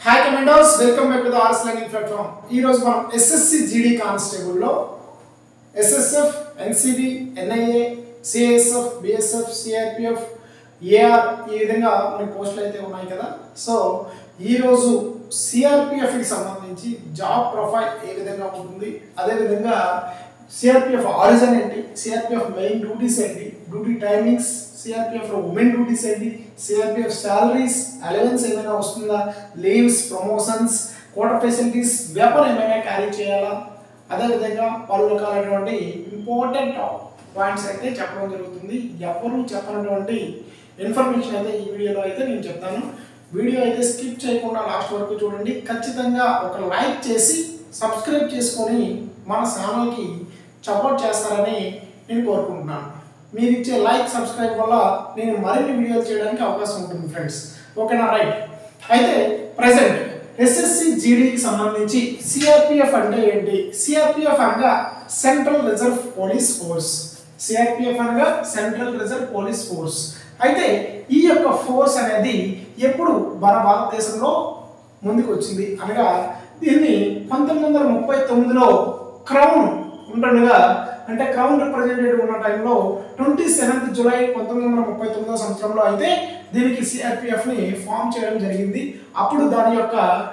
Hi commanders welcome back to the ours learning platform ఈ రోజు మనం ఎస్ఎస్సి జీడీ కానిస్టేబుల్ లో SSF NCB NIA CSF BSF CRPF AR ఈ విధంగా మనకి పోస్టులు అయితే ఉన్నాయి కదా సో ఈ రోజు సిఆర్పిఎఫ్ కి సంబంధించి జాబ్ ప్రొఫైల్ ఏ విధంగా ఉంటుంది అదే విధంగా సిఆర్పిఎఫ్ ఆరిజన్ ఏంటి సిఆర్పిఎఫ్ మెయిన్ డ్యూటీస్ ఏంటి duty timings CRPF women duties ఏంటి సిఆర్పిఎఫ్ శాలరీస్ అలవెన్స్ ఏమైనా వస్తుందా leaves promotions quota facilities weapon ఏమైనా క్యారీ చేయాలా అదేవిధంగా పలు రకాలైనటువంటి ఇంపార్టెంట్ పాయింట్స్ అయితే చెప్పడం జరుగుతుంది ఎవరు చెప్పనటువంటి ఇన్ఫర్మేషన్ అయితే ఈ వీడియోలో అయితే నేను చెప్తాను వీడియో అయితే స్కిప్ చేయకుండా లాస్ట్ వరకు చూడండి ఖచ్చితంగా ఒక లైక్ చేసి సబ్స్క్రైబ్ చేసుకొని మన ఛానల్కి సపోర్ట్ చేస్తారని నేను కోరుకుంటున్నాను మీరు ఇచ్చే లైక్ సబ్స్క్రైబ్ వల్ల నేను మరిన్ని వీడియోలు చేయడానికి అవకాశం ఉంటుంది ఫ్రెండ్స్ ఓకేనా రైట్ అయితే ప్రజెంట్ ఎస్ఎస్సి జీడీకి సంబంధించి సిఆర్పిఎఫ్ అంటే ఏంటి సిఆర్పిఎఫ్ అనగా central reserve police force CRPF అనగా సెంట్రల్ రిజర్వ్ పోలీస్ ఫోర్స్ అయితే ఈ యొక్క ఫోర్స్ అనేది ఎప్పుడు మన భారతదేశంలో ముందుకు వచ్చింది అనగా దీన్ని పంతొమ్మిది వందల ముప్పై తొమ్మిదిలో క్రౌన్ ఉంటుండగా అంటే క్రౌన్ రిప్రజెంటేటివ్ ఉన్న టైంలో ట్వంటీ సెవెంత్ జూలై పంతొమ్మిది వందల ముప్పై తొమ్మిదో సంవత్సరంలో అయితే దీనికి సిఆర్పిఎఫ్ని ఫామ్ చేయడం జరిగింది అప్పుడు దాని యొక్క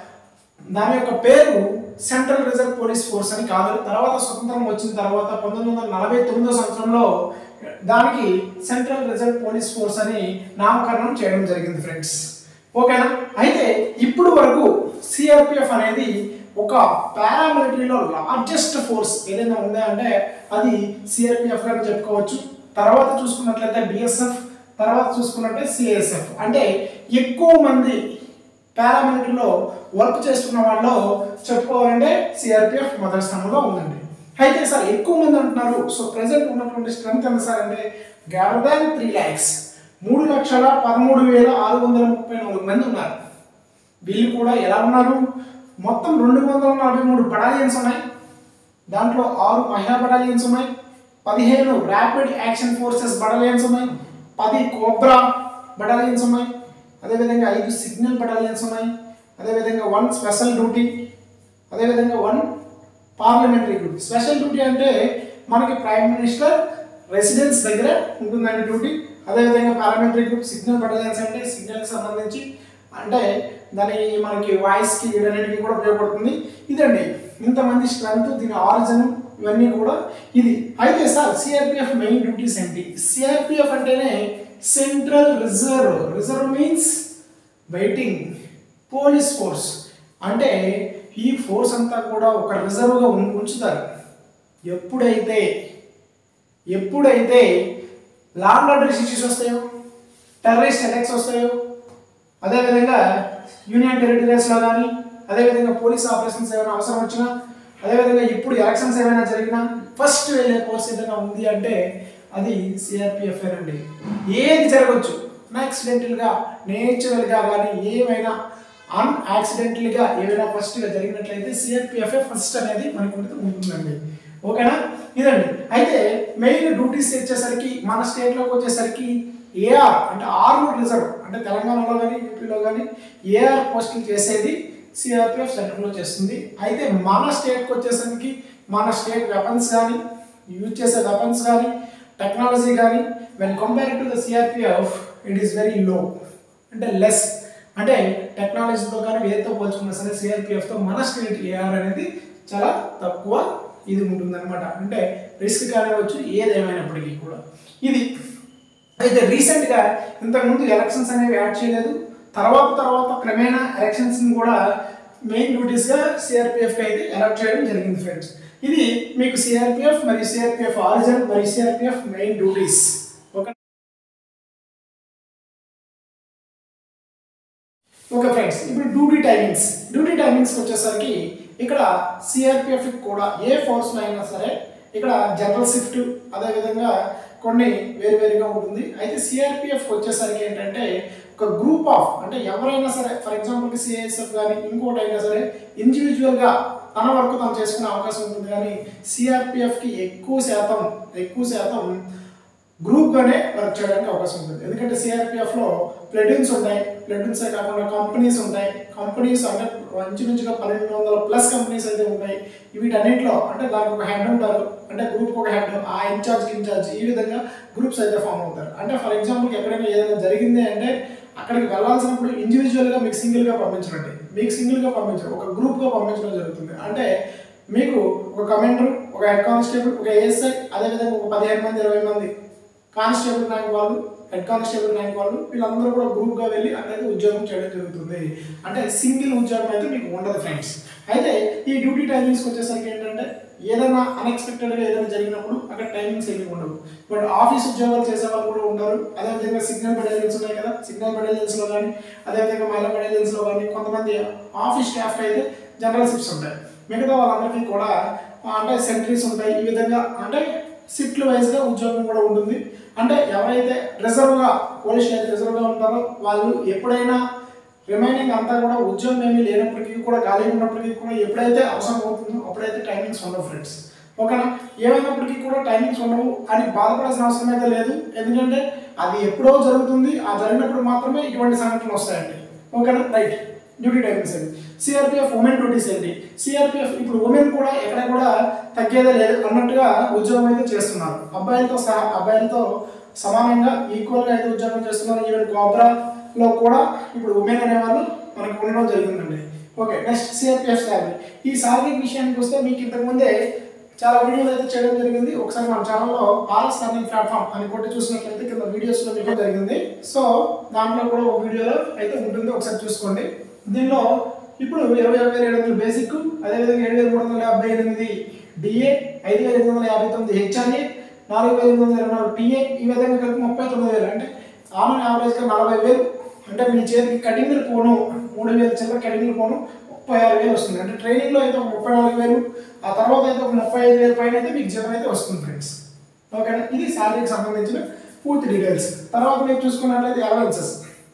దాని యొక్క పేరు సెంట్రల్ రిజర్వ్ పోలీస్ ఫోర్స్ అని కాదు తర్వాత స్వతంత్రం వచ్చిన తర్వాత పంతొమ్మిది వందల నలభై తొమ్మిదో సంవత్సరంలో దానికి సెంట్రల్ రిజర్వ్ పోలీస్ ఫోర్స్ అని నామకరణం చేయడం జరిగింది ఫ్రెండ్స్ ఓకేనా అయితే ఇప్పుడు వరకు సిఆర్పిఎఫ్ అనేది ఒక పారామిలిటరీలో లార్జెస్ట్ ఫోర్స్ ఏదైనా ఉందా అంటే అది సిఆర్పిఎఫ్ గారు చెప్పుకోవచ్చు తర్వాత చూసుకున్నట్లయితే బిఎస్ఎఫ్ తర్వాత చూసుకున్నట్టే సిఎస్ఎఫ్ అంటే ఎక్కువ మంది పారామిలిటరీలో వర్క్ చేస్తున్న వాళ్ళు చెప్పుకోవాలంటే సిఆర్పిఎఫ్ మొదటి స్థానంలో ఉందండి అయితే సార్ ఎక్కువ మంది అంటున్నారు సో ప్రజెంట్ ఉన్నటువంటి స్ట్రెంత్ ఎంత సార్ అంటే గ్రేటర్ దాన్ త్రీ ల్యాక్స్ మూడు లక్షల పదమూడు వేల ఆరు వందల ముప్పై నాలుగు మంది ఉన్నారు వీళ్ళు కూడా ఎలా ఉన్నారు మొత్తం రెండు వందల నలభై మూడు బటాలియన్స్ ఉన్నాయి దాంట్లో ఆరు మహిళా బటాలియన్స్ ఉన్నాయి పదిహేను ర్యాపిడ్ యాక్షన్ ఫోర్సెస్ బటాలియన్స్ ఉన్నాయి పది కోబ్రా బటాలియన్స్ ఉన్నాయి అదేవిధంగా ఐదు సిగ్నల్ బటాలియన్స్ ఉన్నాయి అదేవిధంగా వన్ స్పెషల్ డ్యూటీ అదేవిధంగా one parliamentary duty special duty అంటే మనకి ప్రైమ్ మినిస్టర్ రెసిడెన్స్ దగ్గర ఉంటుందండి డ్యూటీ అదేవిధంగా పార్లమెంటరీ గ్రూప్ సిగ్నల్ బటాలియన్స్ అంటే సిగ్నల్కి సంబంధించి అంటే దాని మనకి వాయిస్కి వీటన్నిటికీ కూడా ఉపయోగపడుతుంది ఇదండి ఇంతమంది స్ట్రెంత్ దీని ఆరిజిన్ ఇవన్నీ కూడా ఇది అయితే సార్ సిఆర్పిఎఫ్ మెయిన్ డ్యూటీస్ ఏంటి సిఆర్పిఎఫ్ అంటేనే central reserve reserve means waiting police force అంటే ఈ ఫోర్స్ అంతా కూడా ఒక రిజర్వ్గా ఉం- ఉంచుతారు ఎప్పుడైతే ఎప్పుడైతే లాండ్ ఆర్డర్ ఇష్యూస్ వస్తాయో టెర్రరిస్ట్ అటాక్స్ వస్తాయో అదేవిధంగా యూనియన్ టెరిటరీస్లో కానీ అదేవిధంగా పోలీస్ ఆపరేషన్స్ ఏమైనా అవసరం వచ్చినా అదేవిధంగా ఇప్పుడు ఎలక్షన్స్ ఏమైనా జరిగినా ఫస్ట్ వెళ్ళే కోర్స్ ఏదైనా ఉంది అంటే అది సిఆర్పిఎఫ్ అండి ఏది జరగవచ్చు యాక్సిడెంటల్గా నేచురల్గా కానీ ఏమైనా అన్ యాక్సిడెంటల్గా ఏమైనా ఫస్ట్గా జరిగినట్లయితే సిఆర్పిఎఫ్ ఫస్ట్ అనేది మనకు ఉంటుంది- ఉంటుందండి ఓకేనా ఇదండి అయితే మెయిన్ డ్యూటీస్ వచ్చేసరికి మన స్టేట్లోకి వచ్చేసరికి ఏఆర్ అంటే ఆర్మూర్ రిజర్వ్ అంటే తెలంగాణలో కానీ ఏపీలో కానీ ఏఆర్ పోస్టులు చేసేది సిఆర్పిఎఫ్ సెంటర్లో చేస్తుంది అయితే మన స్టేట్కి వచ్చేసరికి మన స్టేట్ వెపన్స్ కానీ యూజ్ చేసే వెపన్స్ కానీ టెక్నాలజీ కానీ when compare to the CRPF it is very low అంటే లెస్ అంటే టెక్నాలజీతో కానీ వేరుతో పోల్చుకున్నా సరే సిఆర్పిఎఫ్తో మన స్టేట్ ఏఆర్ అనేది చాలా తక్కువ ఇది ఉంటుందన్నమాట అంటే రిస్క్ కానివ్వచ్చు ఏదేమైనప్పటికీ కూడా ఇది అయితే రీసెంట్గా ఇంతకుముందు ఎలక్షన్స్ అనేవి యాడ్ చేయలేదు తర్వాత తర్వాత క్రమేణా ఎలక్షన్స్ని కూడా మెయిన్ డ్యూటీస్గా సిఆర్పిఎఫ్కి అయితే అలాట్ చేయడం జరిగింది ఫ్రెండ్స్ ఇది మీకు సిఆర్పిఎఫ్ మరియు సిఆర్పిఎఫ్ ఆరిజిన్ మరియు CRPF main duties okay okay friends ఇప్పుడు డ్యూటీ టైమింగ్స్ డ్యూటీ టైమింగ్స్ వచ్చేసరికి ఇక్కడ సిఆర్పిఎఫ్ కూడా ఏ ఫోర్స్లో అయినా సరే ఇక్కడ జనరల్ షిఫ్ట్ అదేవిధంగా కొన్ని వేరువేరుగా ఉంటుంది అయితే సిఆర్పిఎఫ్ వచ్చేసరికి ఏంటంటే ఒక గ్రూప్ ఆఫ్ అంటే ఎవరైనా సరే ఫర్ ఎగ్జాంపుల్కి సిఐఎస్ఎఫ్ కానీ ఇంకోటి అయినా సరే ఇండివిజువల్గా తన వరకు తను చేసుకునే అవకాశం ఉంటుంది కానీ సిఆర్పిఎఫ్కి ఎక్కువ శాతం ఎక్కువ శాతం గ్రూప్గానే వర్క్ చేయడానికి అవకాశం ఉంటుంది ఎందుకంటే సిఆర్పిఎఫ్లో ప్లెటూన్స్ ఉంటాయి ప్లటూన్సే కాకుండా కంపెనీస్ ఉంటాయి కంపెనీస్ అంటే ఇంచుమించుగా పన్నెండు వందల ప్లస్ కంపెనీస్ అయితే ఉంటాయి వీటన్నింటిలో అంటే దానికి ఒక హెడ్ ఉంటారు అంటే గ్రూప్ ఒక హెడ్ ఆ ఇన్ఛార్జ్ ఇన్ఛార్జ్ ఈ విధంగా గ్రూప్స్ అయితే ఫామ్ అవుతారు అంటే ఫర్ ఎగ్జాంపుల్ ఎక్కడైనా ఏదైనా జరిగింది అంటే అక్కడికి వెళ్ళాల్సినప్పుడు ఇండివిజువల్గా మీకు సింగిల్గా పంపించరండి మీకు సింగిల్గా పంపించరు ఒక గ్రూప్గా పంపించడం జరుగుతుంది అంటే మీకు ఒక కమాండర్ ఒక హెడ్ కానిస్టేబుల్ ఒక ఏఎస్ఐ అదేవిధంగా ఒక పదిహేను మంది ఇరవై మంది కానిస్టేబుల్ ర్యాంక్ వాళ్ళు హెడ్ కానిస్టేబుల్ ర్యాంక్ వాళ్ళు వీళ్ళందరూ కూడా గ్రూప్గా వెళ్ళి అనేది ఉద్యోగం చేయడం జరుగుతుంది అంటే సింగిల్ ఉద్యోగం అయితే మీకు ఉండదు ఫ్రెండ్స్ అయితే ఈ డ్యూటీ టైమింగ్స్కి వచ్చేసరికి ఏంటంటే ఏదైనా అన్ఎక్స్పెక్టెడ్గా ఏదైనా జరిగినప్పుడు అక్కడ టైమింగ్స్ ఏమి ఉండవు బట్ ఆఫీస్ ఉద్యోగాలు చేసే వాళ్ళు కూడా ఉంటారు అదేవిధంగా సిగ్నల్ బెటాలియన్స్ ఉన్నాయి కదా సిగ్నల్ బెటాలియన్స్లో కానీ అదేవిధంగా మహిళా బెటాలియన్స్లో కానీ కొంతమంది ఆఫీస్ స్టాఫ్ అయితే జనరల్ షిప్స్ ఉంటాయి మిగతా వాళ్ళందరికీ కూడా ఆ, అంటే సెంట్రీస్ ఉంటాయి ఈ విధంగా అంటే షిఫ్ట్ వైజ్గా ఉద్యోగం కూడా ఉంటుంది అంటే ఎవరైతే రిజర్వ్గా పోలీసులు అయితే రిజర్వ్గా ఉంటారో వాళ్ళు ఎప్పుడైనా రిమైనింగ్ అంతా కూడా ఉద్యోగం ఏమీ లేనప్పటికీ కూడా ఖాళీ ఉన్నప్పటికీ కూడా ఎప్పుడైతే అవసరం అవుతుందో అప్పుడైతే టైమింగ్స్ ఉండవు ఫ్రెండ్స్ ఓకేనా ఏమైనప్పటికీ కూడా టైమింగ్స్ ఉండవు అని బాధపడాల్సిన అవసరం అయితే లేదు ఎందుకంటే అది ఎప్పుడో జరుగుతుంది ఆ జరిగినప్పుడు మాత్రమే ఇటువంటి సంఘటనలు వస్తాయండి ఓకేనా రైట్ డ్యూటీ టైమింగ్స్ అండి సిఆర్పిఎఫ్ ఉమెన్ డ్యూటీస్ అండి సిఆర్పిఎఫ్ ఇప్పుడు ఉమెన్ కూడా ఎక్కడ కూడా తగ్గేదే లేదు అన్నట్టుగా ఉద్యోగం అయితే చేస్తున్నారు అబ్బాయిలతో సహా అబ్బాయిలతో సమానంగా ఈక్వల్గా అయితే ఉద్యోగం చేస్తున్నారు ఈవెన్ కోబ్రాలో కూడా ఇప్పుడు ఉమెన్ అనేవాళ్ళు మనకు ఉండడం జరిగిందండి ఓకే నెక్స్ట్ సిఆర్పిఎఫ్ శాలరీ ఈ శాలరీ విషయానికి వస్తే మీకు ఇంతకుముందే చాలా వీడియోలు అయితే చేయడం జరిగింది ఒకసారి మన ఛానల్లో ఆర్ఎస్ లర్నింగ్ ప్లాట్ఫామ్ అని కొట్టి చూసినట్లయితే కింద వీడియోస్లో మీకు జరిగింది సో దాంట్లో కూడా ఒక వీడియోలో అయితే ఉంటుంది ఒకసారి చూసుకోండి దీనిలో ఇప్పుడు ఇరవై ఒక వేల ఏడు వందల బేసిక్ అదేవిధంగా ఏడు వేల మూడు వందల యాభై ఎనిమిది డిఏ ఐదు వేల ఎనిమిది వందల యాభై తొమ్మిది హెచ్ఆర్ఏ నాలుగు వేల ఎనిమిది వందల ఇరవై నాలుగు టీఏ ఈ విధంగా కలిపి ముప్పై తొమ్మిది వేలు అంటే ఆమె యావరేజ్గా నలభై వేలు అంటే మీ చేతికి కటింగ్లు పోను మూడు వేల చిల్లర కటింగ్లు పోను ముప్పై ఆరు వేలు వస్తుంది అంటే ట్రైనింగ్లో అయితే ఒక ముప్పై నాలుగు వేలు ఆ తర్వాత అయితే ఒక ముప్పై ఐదు వేల పైన అయితే మీకు జీతం అయితే వస్తుంది ఫ్రెండ్స్ ఓకేనా ఇది శాలరీకి సంబంధించిన పూర్తి డీటెయిల్స్ తర్వాత మీరు చూసుకున్నట్లయితే అలవెన్సెస్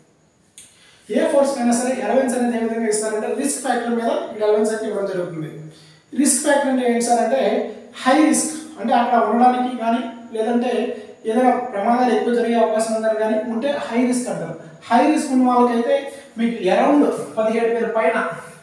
ఏ ఫోర్స్ అయినా సరే అలవెన్స్ అనేది ఏ విధంగా ఇస్తారంటే రిస్క్ ఫ్యాక్టర్ మీద ఈ అలవెన్స్ అయితే ఇవ్వడం జరుగుతుంది రిస్క్ ఫ్యాక్టర్ అంటే ఏంటి సార్ అంటే హై రిస్క్ అంటే అక్కడ ఉండడానికి కానీ లేదంటే ఏదైనా ప్రమాదాలు ఎక్కువ జరిగే అవకాశం ఉందని కానీ ఉంటే హై రిస్క్ అంటారు హై రిస్క్ ఉన్న వాళ్ళకైతే మీకు అరౌండ్ పదిహేడు వేల పైన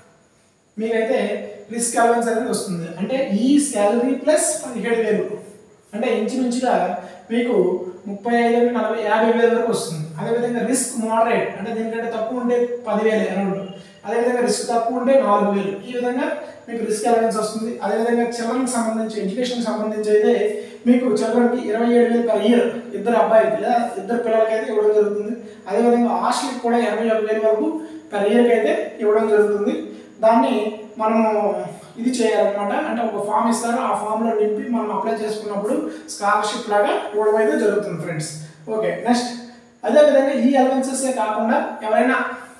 మీకైతే రిస్క్ అలవెన్స్ అనేది వస్తుంది అంటే ఈ శాలరీ ప్లస్ పదిహేడు వేలు అంటే ఇంచుమించుగా మీకు ముప్పై ఐదు నుండి నలభై యాభై వేల వరకు వస్తుంది అదేవిధంగా రిస్క్ మోడరేట్ అంటే దీనికంటే తక్కువ ఉంటే పదివేలు అరౌండ్ అదేవిధంగా రిస్క్ తక్కువ ఉంటే నాలుగు వేలు ఈ విధంగా మీకు రిస్క్ అలవెన్స్ వస్తుంది అదేవిధంగా చిల్డ్రన్కి సంబంధించి ఎడ్యుకేషన్కి సంబంధించి అయితే మీకు చిల్డ్రన్కి ఇరవై ఏడు వేలు పర్ ఇయర్ ఇద్దరు అబ్బాయికి లేదా ఇద్దరు పిల్లలకి అయితే ఇవ్వడం జరుగుతుంది అదేవిధంగా హాస్టల్కి కూడా ఇరవై ఒక వేలు వరకు పర్ ఇయర్కి అయితే ఇవ్వడం జరుగుతుంది దాన్ని మనము ఇది చేయాలన్నమాట అంటే ఒక ఫామ్ ఇస్తారు ఆ ఫామ్లో నింపి మనం అప్లై చేసుకున్నప్పుడు స్కాలర్షిప్ లాగా ఇవ్వడం అయితే జరుగుతుంది ఫ్రెండ్స్ ఓకే నెక్స్ట్ అదేవిధంగా ఈ అలవెన్సెసే కాకుండా ఎవరైనా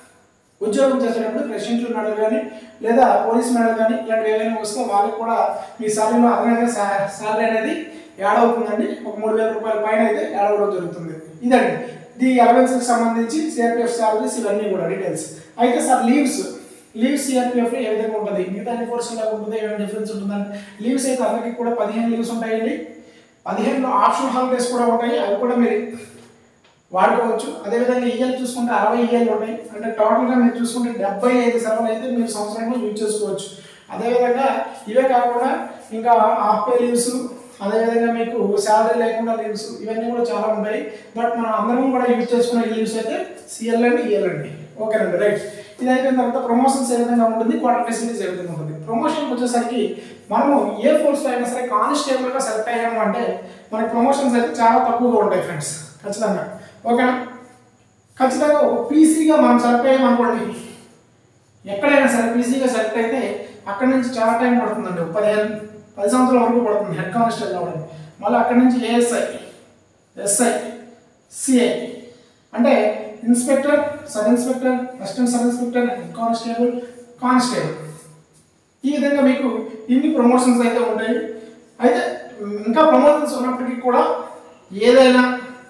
ఉద్యోగం చేసేటప్పుడు ప్రెసిడెంట్ మెడల్ కానీ లేదా పోలీస్ మెడల్ కానీ ఇలాంటివి ఏవైనా వస్తే వాళ్ళకి కూడా మీ సాలరీలో అదనంగా సాలరీ అనేది యాడ్ అవుతుందండి ఒక మూడు వేల రూపాయల పైన అయితే యాడ్ అవ్వడం జరుగుతుంది ఇదండి ఈ అలవెన్స్కి సంబంధించి సిఆర్పిఎఫ్ సాలరీస్ ఇవన్నీ కూడా డీటెయిల్స్ అయితే సార్ లీవ్స్ లీవ్స్ సిఆర్పిఎఫ్ ఏ విధంగా ఉంటుంది మిగతా అన్ని ఫోర్స్ ఎలా ఉంటుంది ఏమైనా డిఫరెన్స్ ఉంటుందని లీవ్స్ అయితే అందరికీ కూడా పదిహేను లీవ్స్ ఉంటాయండి పదిహేనులో ఆప్షన్ హాలిడేస్ కూడా ఉంటాయి అవి కూడా మీరు వాడుకోవచ్చు అదేవిధంగా ఈఎల్ చూసుకుంటే అరవై ఈఎల్ ఉంటాయి అంటే టోటల్గా మీరు చూసుకుంటే డెబ్బై ఐదు సెలవులు అయితే మీరు సంవత్సరంలో యూజ్ చేసుకోవచ్చు అదేవిధంగా ఇవే కాకుండా ఇంకా హాఫ్ పే లీవ్స్ అదేవిధంగా మీకు శాలరీ లేకుండా లీవ్స్ ఇవన్నీ కూడా చాలా ఉంటాయి బట్ మనం అందరం కూడా యూజ్ చేసుకునే లీవ్స్ అయితే సిఎల్ అండి ఈఎల్ అండి ఓకేనండి రైట్ ఇది అయిపోయిన తర్వాత ప్రమోషన్స్ ఏ విధంగా ఉంటుంది క్వార్టర్ ఫెసిలిటీస్ ఏ విధంగా ఉంటుంది ప్రమోషన్కి వచ్చేసరికి మనము ఏ ఫోర్స్లో అయినా సరే కానిస్టేబుల్గా సెలెక్ట్ అయ్యాము అంటే మనకి ప్రమోషన్స్ అయితే చాలా తక్కువగా ఉంటాయి ఫ్రెండ్స్ ఖచ్చితంగా ఓకేనా ఖచ్చితంగా ఒక పీసీగా మనం సెలెక్ట్ అయ్యామనుకోండి ఎక్కడైనా సరే పీసీగా సెలెక్ట్ అయితే అక్కడి నుంచి చాలా టైం పడుతుందండి ఒక పదిహేను పది సంవత్సరాల వరకు పడుతుంది హెడ్ కానిస్టేబుల్ అవ్వడం మళ్ళీ అక్కడి నుంచి ఏఎస్ఐ ఎస్ఐ సిఐ అంటే inspector sub inspector assistant sub inspector head constable constable ఈ విధంగా మీకు ఇన్ని ప్రమోషన్స్ అయితే ఉంటాయి అయితే ఇంకా ప్రమోషన్స్ ఉన్నప్పటికీ కూడా ఏదైనా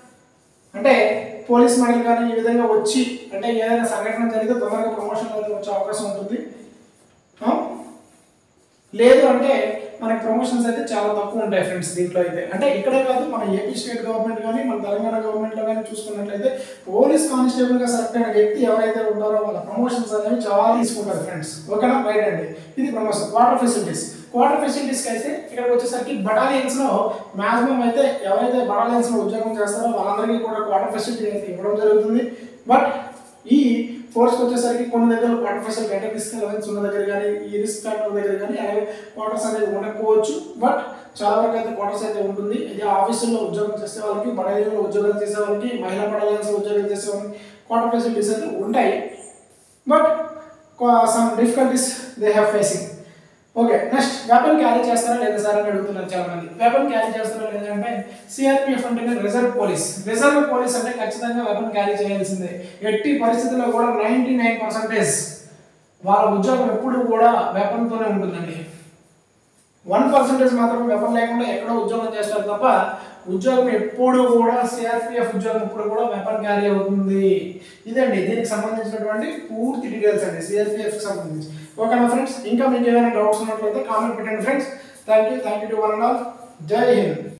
అంటే పోలీస్ మెడల్ కానీ ఈ విధంగా వచ్చి అంటే ఏదైనా సంఘటన జరిగితే తొందరగా ప్రమోషన్ అయితే వచ్చే అవకాశం ఉంటుంది ఆ? లేదు అంటే మనకి ప్రమోషన్స్ అయితే చాలా తక్కువ ఉంటాయి ఫ్రెండ్స్ దీంట్లో అయితే అంటే ఇక్కడే కాదు మన ఏపీ స్టేట్ గవర్నమెంట్ కానీ మన తెలంగాణ గవర్నమెంట్లో కానీ చూసుకున్నట్లయితే పోలీస్ కానిస్టేబుల్గా సెలెక్ట్ అయిన వ్యక్తి ఎవరైతే ఉంటారో వాళ్ళ ప్రమోషన్స్ అనేవి చాలా తీసుకుంటారు ఫ్రెండ్స్ ఓకేనా రైట్ అండి ఇది ప్రమోషన్ వాటర్ ఫెసిలిటీస్ క్వార్టర్ ఫెసిలిటీస్కి అయితే ఇక్కడికి వచ్చేసరికి బటాలియన్స్ లో మాక్సిమం అయితే ఎవరైతే బటాలియన్స్ లో ఉద్యోగం చేస్తారో వాళ్ళందరికీ కూడా క్వార్టర్ ఫెసిలిటీ అయితే ఇవ్వడం జరుగుతుంది బట్ ఈ ఫోర్స్కి వచ్చేసరికి కొన్ని దగ్గర క్వార్టర్ ఫెసిలిటీ అంటే రిస్క్ అలవెన్స్ ఉన్న దగ్గర కానీ ఈ రిస్క్ ఫ్యాక్టర్ దగ్గర కానీ అలాగే క్వార్టర్స్ అనేది ఉండకపోవచ్చు బట్ చాలా వరకు అయితే క్వార్టర్స్ అయితే ఉంటుంది ఇది ఆఫీసుల్లో ఉద్యోగం చేసే వాళ్ళకి బటాలియన్లో ఉద్యోగం చేసే వాళ్ళకి మహిళా బటాలియన్స్ ఉద్యోగం చేసే వాళ్ళకి క్వార్టర్ ఫెసిలిటీస్ అయితే ఉంటాయి but some difficulties they have facing okay next weapon carry చేస్తారా లేదా సార్ అని అడుగుతున్నారు చాలా మంది వెపన్ క్యారీ చేస్తారా లేదా అంటే సిఆర్పిఎఫ్ అంటే రిజర్వ్ పోలీస్ రిజర్వ్ పోలీస్ అంటే ఖచ్చితంగా వెపన్ క్యారీ చేయాల్సిందే ఎట్టి పరిస్థితుల్లో కూడా నైంటీ నైన్ పర్సెంటేజ్ వాళ్ళ ఉద్యోగం ఎప్పుడు కూడా వెపన్తోనే ఉంటుందండి వన్ పర్సెంటేజ్ మాత్రం వెపన్ లేకుండా ఎక్కడో ఉద్యోగం చేస్తారు తప్ప ఉద్యోగం ఎప్పుడు కూడా సిఆర్పిఎఫ్ ఉద్యోగం ఎప్పుడు కూడా వెపన్ క్యారీ అవుతుంది ఇదండి దీనికి సంబంధించినటువంటి పూర్తి డీటెయిల్స్ అండి సిఆర్పిఎఫ్ సంబంధించి ఓకేనా ఫ్రెండ్స్ ఇంకా మీకు ఏమైనా డౌట్స్ ఉన్నట్లయితే కామెంట్ పెట్టండి friends thank you thank you to one and all జై హింద్